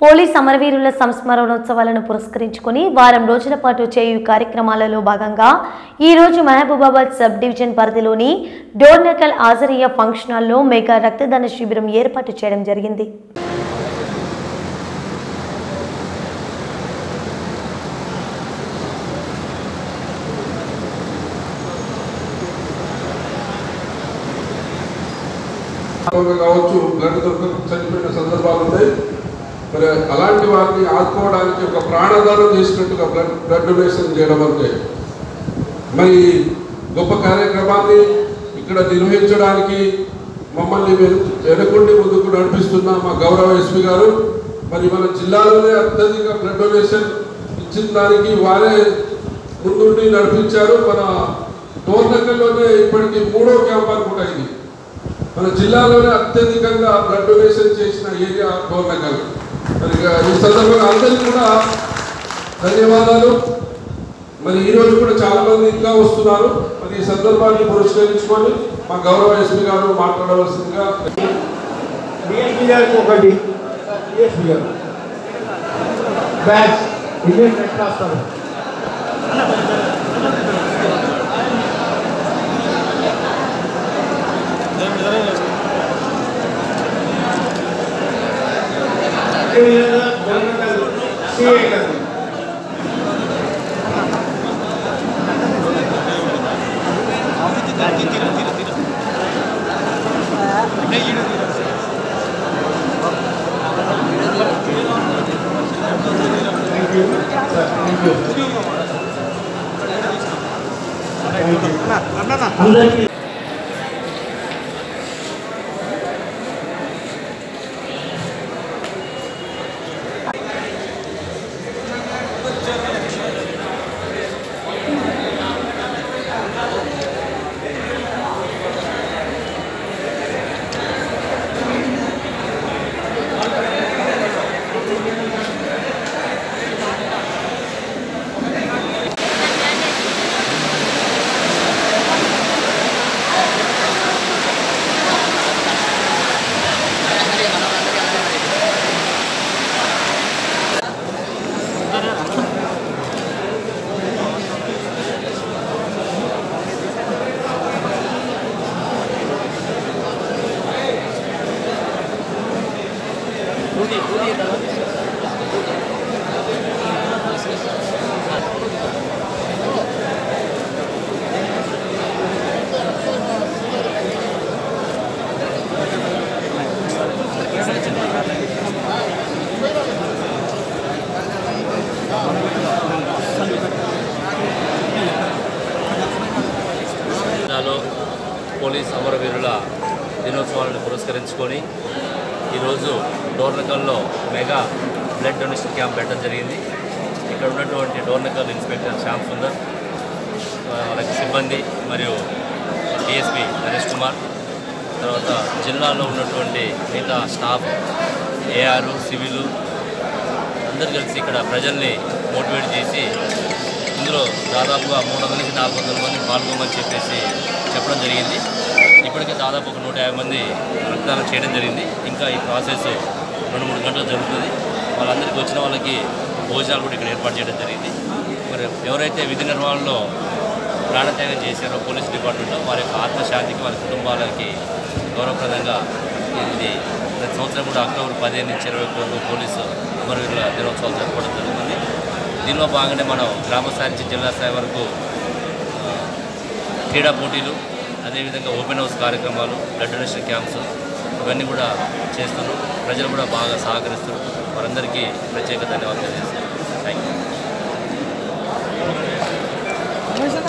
Police అమరవీరుల సంస్మరణోత్సవాలను పురస్కరించుకొని వారం రోజుల పాటు చేయు కార్యక్రమాలలో భాగంగా ఈ రోజు మహబూబాబాద్ సబ్ డివిజన్ పరిధిలోని డోర్నకల్ ఆజరియా ఫంక్షన్ హాల్లో మెగా రక్తదాన శిబిరం ఏర్పాటు చేయడం జరిగింది సందర్భంగా కావచ్చు బ్లడ్ దొరకక చనిపోయిన సందర్భాలు ఉన్నాయి మరి అలాంటి వారిని ఆదుకోవడానికి ఒక ప్రాణదానం చేసినట్టుగా బ్లడ్ బ్లడ్ డొనేషన్ చేయడం అంటే మరి గొప్ప కార్యక్రమాన్ని ఇక్కడ నిర్వహించడానికి మమ్మల్ని వెను- వెనుకుండి ముందుకు నడిపిస్తున్న మా గౌరవ ఎస్పీ గారు మరి మన జిల్లాలోనే అత్యధిక బ్లడ్ డొనేషన్ ఇచ్చిన దానికి వారే ముందుండి నడిపించారు మన టోర్నకల్లోనే ఇప్పటికి మూడో క్యాంప్ అనుకుంటా ఇది మన జిల్లాలోనే అత్యధికంగా బ్లడ్ డొనేషన్ చేసిన ఏరియా టోర్నకల్ మరి ఇక ఈ సందర్భంగా అందరికీ కూడా ధన్యవాదాలు మరి ఈ రోజు కూడా చాలా మంది ఇంకా వస్తున్నారు మరి ఈ సందర్భాన్ని పురస్కరించుకొని మా గౌరవ ఎస్పీ గారు మాట్లాడవలసిందిగా డిఎస్పీ గారికి ఒకటి డిఎస్పీ గారు బ్యాచ్ ఇండియన్ రెడ్ క్రాస్ తరఫు. అదేవిధంగా జనరల్ సిఐ గారు thank you sir thank you అందరికీ జిల్లాలో పోలీస్ అమరవీరుల దినోత్సవాలను పురస్కరించుకొని ఈరోజు డోర్నకల్లో మెగా బ్లడ్ డొనేషన్ క్యాంప్ పెట్టడం జరిగింది ఇక్కడ ఉన్నటువంటి డోర్నకల్ ఇన్స్పెక్టర్ శ్యామ్ సుందర్ ఆ, వాళ్ళకి సిబ్బంది మరియు డిఎస్పి నరేష్ కుమార్ తర్వాత జిల్లాలో ఉన్నటువంటి మిగతా స్టాఫ్ ఏఆర్ సివిల్ అందరు కలిసి ఇక్కడ ప్రజల్ని మోటివేట్ చేసి ఇందులో దాదాపుగా మూడు వందల నుంచి నాలుగు వందల మంది పాల్గొమని చెప్పేసి చెప్పడం జరిగింది ఇప్పటికే దాదాపు ఒక నూట యాభై మంది రక్తదానం చేయడం జరిగింది ఇంకా ఈ ప్రాసెస్ రెండు మూడు గంటలు జరుగుతుంది వాళ్ళందరికీ వచ్చిన వాళ్ళకి భోజనాలు కూడా ఇక్కడ ఏర్పాటు చేయడం జరిగింది మరి ఎవరైతే విధి నిర్వహణలో ప్రాణత్యాగం చేశారో పోలీస్ డిపార్ట్మెంట్లో వారి యొక్క ఆత్మశాంతికి వారి కుటుంబాలకి గౌరవప్రదంగా ఇది ప్రతి సంవత్సరం కూడా అక్టోబర్ పదిహేను నుంచి ఇరవై ఒకటి వరకు పోలీసు అమరవీరుల దినోత్సవాలు జరుపుకోవడం జరుగుతుంది దీనిలో భాగంగానే మనం గ్రామ స్థాయి నుంచి జిల్లా స్థాయి వరకు ఆ, క్రీడా పోటీలు అదేవిధంగా ఓపెన్ హౌస్ కార్యక్రమాలు బ్లడ్ డొనేషన్ క్యాంప్స్ ఇవన్నీ కూడా చేస్తున్నారు ప్రజలు కూడా బాగా సహకరిస్తారు వారందరికీ ప్రత్యేక ధన్యవాదాలు తెలియజేస్తారు థ్యాంక్ యూ